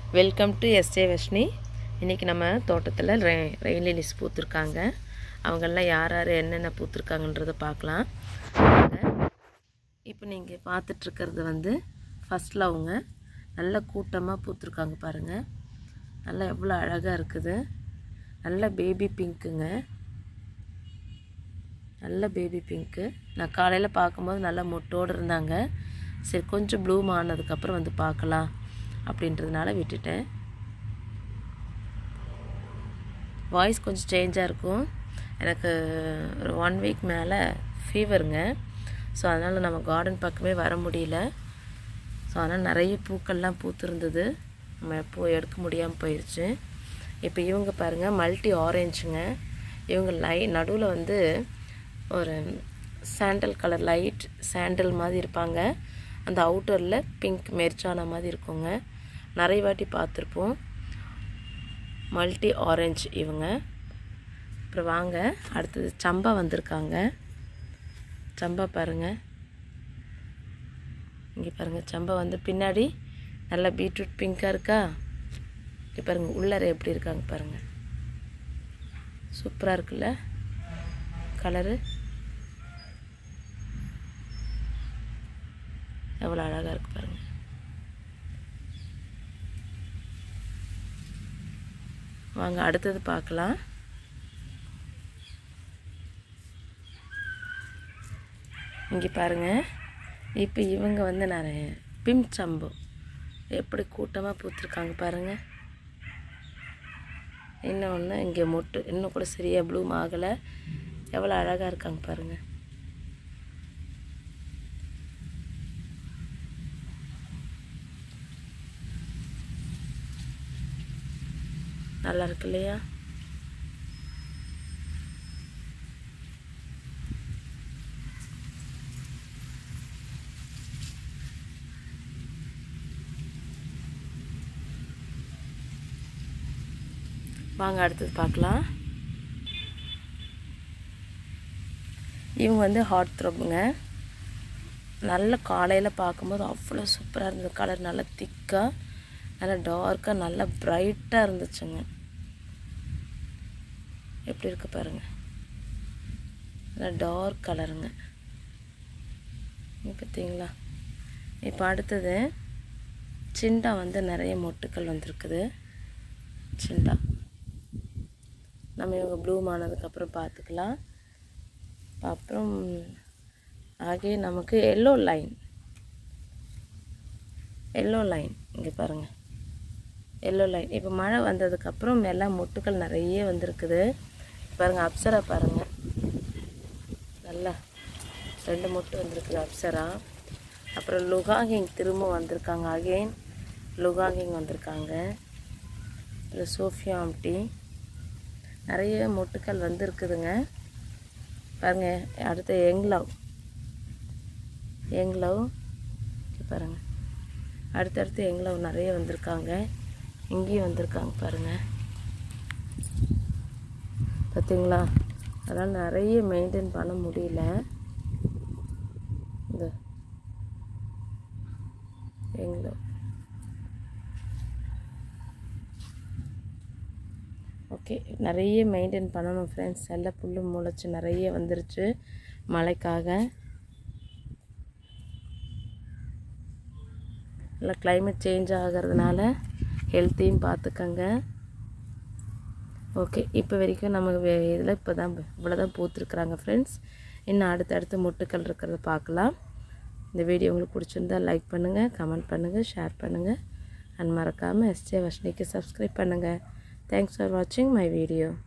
welcome to S A வஷ்ணி இன்றைக்கி நம்ம தோட்டத்தில் ரெ ரெயின் லிலிஸ் பூத்துருக்காங்க அவங்கெல்லாம் யார் யார் என்னென்ன பூத்துருக்காங்கன்றதை பார்க்கலாம் இப்போ நீங்கள் பார்த்துட்ருக்கிறது வந்து ஃபஸ்ட் லவ்ங்க நல்ல கூட்டமாக பூத்துருக்காங்க பாருங்கள் நல்லா எவ்வளோ அழகாக இருக்குது நல்ல பேபி பிங்க்குங்க நல்ல பேபி பிங்க்கு நான் காலையில் பார்க்கும்போது நல்லா மொட்டோடு இருந்தாங்க சரி கொஞ்சம் ப்ளூம் ஆனதுக்கப்புறம் வந்து பார்க்கலாம் அப்படின்றதுனால விட்டுட்டேன் வாய்ஸ் கொஞ்சம் சேஞ்சாக இருக்கும் எனக்கு ஒரு ஒன் வீக் மேலே ஃபீவருங்க ஸோ அதனால் நம்ம கார்டன் பக்கமே வர முடியல ஸோ அதனால் நிறைய பூக்கள்லாம் பூத்துருந்தது நம்ம பூ எடுக்க முடியாமல் போயிடுச்சு இப்போ இவங்க பாருங்கள் மல்டி ஆரேஞ்சுங்க இவங்க லை நடுவில் வந்து ஒரு சாண்டல் கலர் லைட் சாண்டல் மாதிரி இருப்பாங்க அந்த அவுட்டரில் பிங்க் மெர்ச்சான மாதிரி இருக்குங்க நிறைய வாட்டி பார்த்துருப்போம் மல்டி ஆரஞ்ச் இவங்க அப்புறம் வாங்க அடுத்தது சம்பா வந்திருக்காங்க சம்பா பாருங்கள் இங்கே பாருங்கள் சம்பா வந்து பின்னாடி நல்லா பீட்ரூட் பிங்க்காக இருக்கா இங்கே பாருங்கள் உள்ளார எப்படி இருக்காங்க பாருங்கள் சூப்பராக இருக்குல்ல கலரு எவ்வளோ அழகாக இருக்கு பாருங்கள் வாங்க அடுத்தது பார்க்கலாம் இங்கே பாருங்கள் இப்போ இவங்க வந்து நிறைய பிம் சம்பு எப்படி கூட்டமாக பூத்துருக்காங்க பாருங்கள் இன்னும் ஒன்று இங்கே மொட்டு இன்னும் கூட சரியாக ப்ளூம் ஆகலை எவ்வளோ அழகாக இருக்காங்க பாருங்கள் நல்லா இருக்கு இல்லையா வாங்க அடுத்தது பார்க்கலாம் இவங்க வந்து ஹாட் த்ரோப்புங்க நல்ல காலையில் பார்க்கும்போது அவ்வளோ சூப்பராக இருந்தது கலர் நல்லா திக்காக நல்லா டார்க்காக நல்லா ப்ரைட்டாக இருந்துச்சுங்க எப்படி இருக்கு பாருங்க நல்லா டார்க் கலருங்க பார்த்தீங்களா இப்போ அடுத்தது சிண்டா வந்து நிறைய மொட்டுக்கள் வந்திருக்குது சிண்டா நம்ம இவங்க ப்ளூம் ஆனதுக்கப்புறம் பார்த்துக்கலாம் அப்புறம் ஆகே நமக்கு எல்லோ லைன் எல்லோ லைன் இங்கே பாருங்கள் எல்லோ லைன் இப்போ மழை வந்ததுக்கப்புறம் எல்லாம் மொட்டுக்கள் நிறைய வந்திருக்குது பாருங்கள் அப்சரா பாருங்கள் நல்லா ரெண்டு மொட்டு வந்திருக்குது அப்சரா அப்புறம் லுகாங்கிங் திரும்ப வந்திருக்காங்க அகெயின் லுகாங்கிங் வந்திருக்காங்க அப்புறம் சோஃபியா ஆம்டி நிறைய மொட்டுக்கள் வந்திருக்குதுங்க பாருங்க அடுத்து எங்லவ் எங்லவ் பாருங்கள் அடுத்தடுத்து எங்லவ் நிறைய வந்திருக்காங்க இங்கேயும் வந்திருக்காங்க பாருங்கள் பார்த்தீங்களா அதனால் நிறைய மெயின்டைன் பண்ண முடியல இந்த எங்களோ ஓகே நிறைய மெயின்டைன் பண்ணணும் ஃப்ரெண்ட்ஸ் எல்லாம் புல் முளைச்சி நிறைய வந்துருச்சு மழைக்காக நல்லா கிளைமேட் சேஞ்ச் ஆகிறதுனால ஹெல்த்தையும் பார்த்துக்கங்க ஓகே இப்போ வரைக்கும் நம்ம இதில் இப்போ தான் இவ்வளோ தான் பூத்துருக்குறாங்க ஃப்ரெண்ட்ஸ் இன்னும் அடுத்தடுத்து முட்டுக்கள் இருக்கிறத பார்க்கலாம் இந்த வீடியோ உங்களுக்கு பிடிச்சிருந்தா லைக் பண்ணுங்கள் கமெண்ட் பண்ணுங்கள் ஷேர் பண்ணுங்கள் அண்ட் மறக்காமல் எஸ்ஜே வஷ்ணிக்கு சப்ஸ்கிரைப் பண்ணுங்கள் தேங்க்ஸ் ஃபார் வாட்சிங் மை வீடியோ